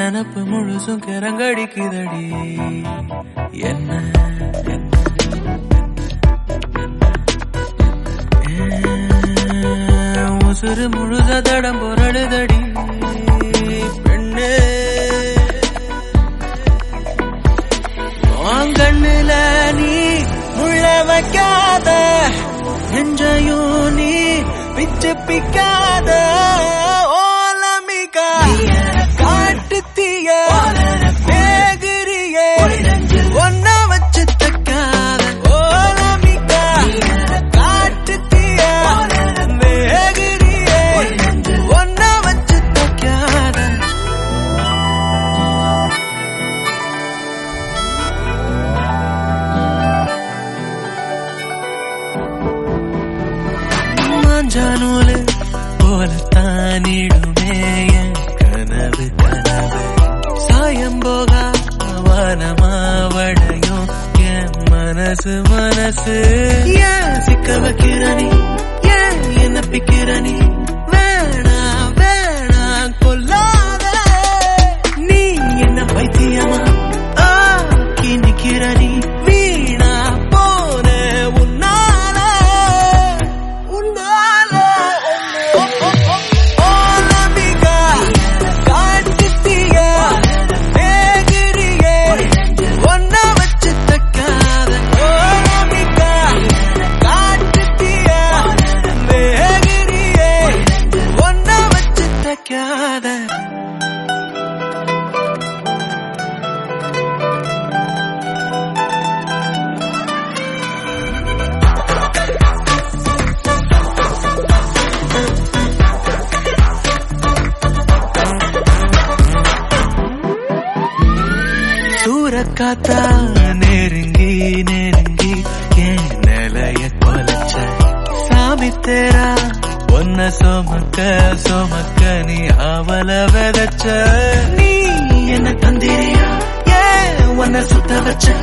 நினப்பு முழுசும் கிறங்கடிக்குதடி என்ன ஏன் உசுறு முழுத தடம் பொருளுதடி பெண்ணே உன் கண்ணுல நீ முள்ள வைக்காத நெஞ்சையும் நீ பிச்சு பிக்காத ஓலமிகா காட்டு தீய வேகிறியே ஒன்ன வச்சு தக்காத ஓலமிகா காட்டு தீய வேகிறியே ஒன்ன வச்சு தக்காத மாஞ்சானூலு போலத்தானிடுமே என் கனவு கனவு சாயம் போகா வானமாவடையும் என் மனசு மனசு ஏன் சிக்க வைக்கிற நீ ஏன் என்ன பிக்கிற நீ வேணா வேணா கொல்லாத நீ என்ன பைத்தியமா ஆக்கி நிக்கிற நீ வீணா போன உன்னால உன்னால ஓலமிகா காட்டுத்தீய வேகிறியே ஒன்ன வச்சு தக்காத ஓலமிகா காட்டுத்தீய வேகிறியே ஒன்ன வச்சு தக்காத சூரக்காத்தா நெருங்கி நெருங்கி என் நிலைய கொலைச்ச சாமி தேரா ஒன்ன சுமக்க சுமக்க நீ அவல விதைச்ச நீ என்ன தந்திரியா ஏன் உன்னை சுத்த வச்ச